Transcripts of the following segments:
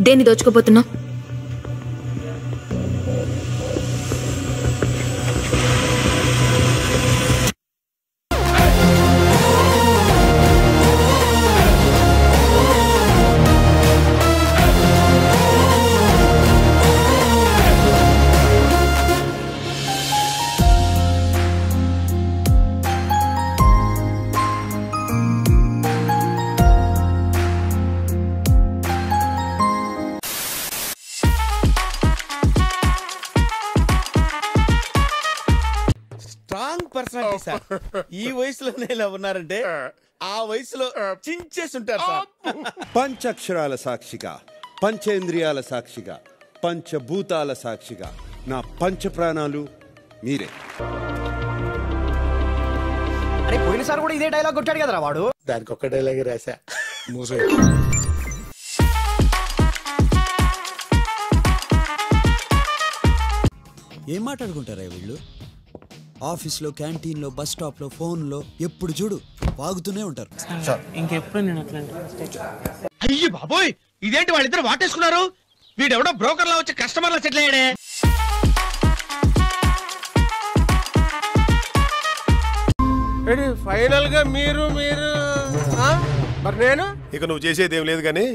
దేన్ని దోచుకోబోతున్నావు strong personality sir ఈ వయసులోనే ఇలా ఉన్నారంటే ఆ వయసులో చించేసి ఉంటారు సార్ పంచక్షరాల సాక్షిగా పంచేంద్రియాల సాక్షిగా పంచభూతాల సాక్షిగా నా పంచ ప్రాణాలు మీరే అరే పోయినసారి కూడా ఇదే డైలాగ్ కొట్టాడు కదరా వాడు దానికి ఒక్క డైలాగ్ రాసా మూసే ఏం మాట్లాడుకుంటారా వీళ్ళు ఆఫీస్లో క్యాంటీన్లో బస్ స్టాప్లో ఫోన్లో ఎప్పుడు చూడు వాగుతూనే ఉంటారు అయ్యి బాబోయ్ ఇదేంటి వాళ్ళిద్దరు వాటేసుకున్నారు వీడెవడో బ్రోకర్ లా వచ్చి కస్టమర్ లా సెటిల్ అయ్యాడే ఫైనల్ గా మీరు మీరు ఆ? మరి నేను ఇక నువ్వు చేసేది ఏం లేదు కానీ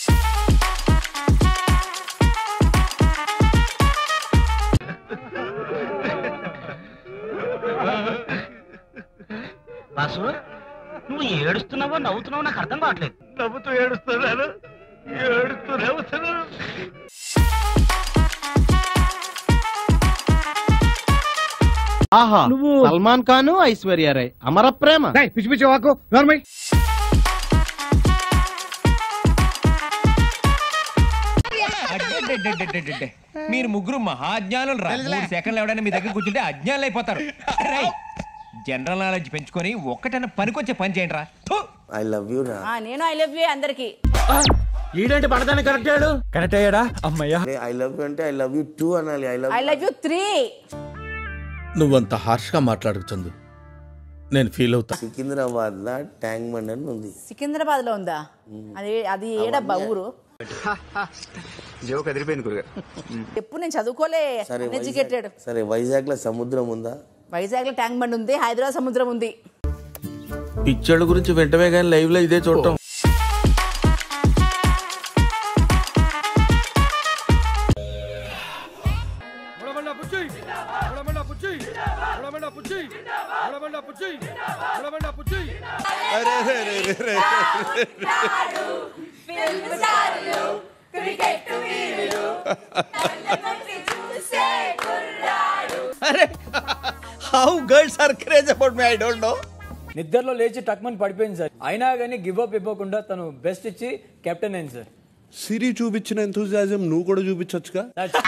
బాసు నువ్వు ఏడుస్తున్నావో నవ్వుతున్నావో నాకు అర్థం కావట్లేదు నవ్వుతూ ఏడుస్తున్నాను ఏడుస్తూ నవ్వుతున్నాను ఆహా సల్మాన్ ఖాన్ ఐశ్వర్య రాయ్ అమర ప్రేమ పిచ్చి పిచ్చి వాకు నార్మల్ మీరు ముగ్గురు మహాజ్ఞానులు రా మూడు సెకండ్లు ఎవడైనా మీ దగ్గర కూర్చుంటే అజ్ఞానులు అయిపోతారు రై జనరల్ నాలెడ్జ్ పెంచుకొని ఒక్కటైనా పనికొచ్చే పని చేయండి రా ఐ లవ్ యూ రా నేను ఐ లవ్ యూ అందరికి ఈడంటే పడదాన్ని కరెక్ట్ అయ్యాడు కనెక్ట్ అయ్యాడా అమ్మయ్యా ఐ లవ్ యూ అంటే ఐ లవ్ యూ టూ అనాలి I love I love you three నువ్వంత హార్ష్ గా మాట్లాడకు చందు నేను ఫీల్ అవుతా సికింద్రాబాద్ లా ట్యాంక్ బండ్ అని ఉంది సికింద్రాబాద్ లో ఉందా అది అది ఏడబ్బా ఊరు జోక్ అదిరిపోయింది గురుగా ఎప్పుడు నేను చదువుకోలే సరే ఎడ్యుకేటెడ్ వైజాగ్- సరే వైజాగ్ లో సముద్రం ఉందా వైజాగ్ లో ట్యాంక్ బండ్ ఉంది హైదరాబాద్ సముద్రం ఉంది పిక్చర్ల గురించి వెంటనే కానీ లైవ్ లో ఇదే చూడటం అరే రే రే రే రే. How girls are craze about me I don't know నిద్రలో లేచి టక్మన్ పడిపోయింది సార్ అయినా కానీ గివ్ అప్ ఇవ్వకుండా తను బెస్ట్ ఇచ్చి కెప్టెన్ అయింది సార్ సిరి చూపించిన ఎంతూజియాజం నువ్వు కూడా చూపించొచ్చుగా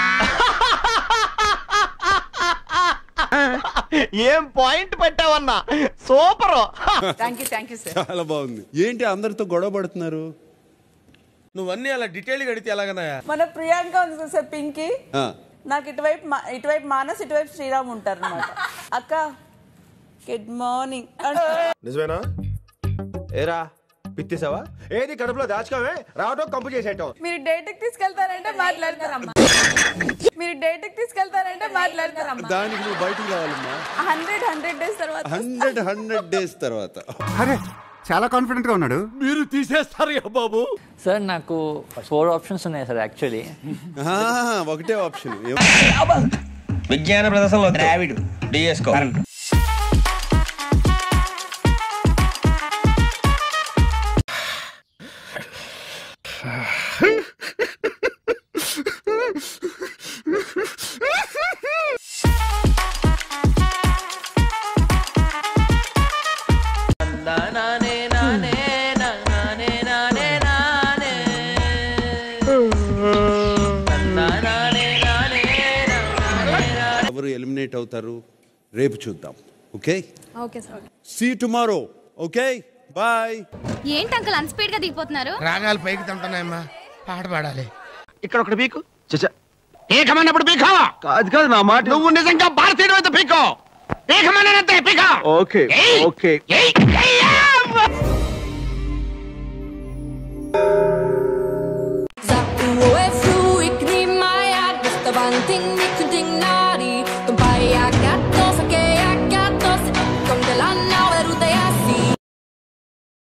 ఏం పాయింట్ పెట్టావన్నా super thank you thank you sir చాలా బాగుంది ఏంటి అందరితో గొడవ పడుతున్నారు నువ్వన్నీ అలా డీటెయిల్ గా అడిగితే ఎలాగన్నాయా మన ప్రియాంక ఉంది కదా సార్ పింకీ ఆ, నాకు ఇటువైపు మా- ఇటువైపు మానస్ ఇటువైపు శ్రీరామ్ ఉంటారు అనమాట అక్క గుడ్ మార్నింగ్ నిజమేనా ఏరా పిత్తిసావా ఏది కడుపులో దాచుకోవే రావటం కంపు చేసేయటం మీరు డేట్కి తీసుకెళ్తారంటే మాట్లాడతారమ్మా మీరు డేట్కి తీసుకెళ్తారంటే మాట్లాడతారమ్మా దానికి నువ్వు బయటికి రావాలమ్మా హండ్రెడ్ హండ్రెడ్ డేస్ తర్వాత హండ్రెడ్ హండ్రెడ్ డేస్ తర్వాత అరే చాలా కాన్ఫిడెంట్ గా ఉన్నాడు మీరు తీసేస్తారు బాబు సార్ నాకు ఫోర్ ఆప్షన్స్ ఉన్నాయి సార్ యాక్చువల్లీ ఆ, ఒకటే ఆప్షన్ విజ్ఞాన ప్రదర్శనలో ద్రావిడు డిఎస్కో ఎవరు ఎలిమినేట్ అవుతారు రేపు చూద్దాం okay okay sir see tomorrow okay bye ఏంటి అంకల్ అన్స్పీడ్ గా దిగిపోతున్నారు రాగాలు పైకి తంటున్నాయమ్మా పాట పాడాలి ఇక్కడ ఒకటి పీకు పీకమన్నప్పుడు పీకో కాదు కాదు నా మాట నువ్వు నిజంగా భారతీయుడు అయితే పీకో పీకమన్నానంతే పీకో ఓకే ఏయ్! ఓకే ఏయ్! ఏయ్యా! Zap, ting, ting, ting, ting, la.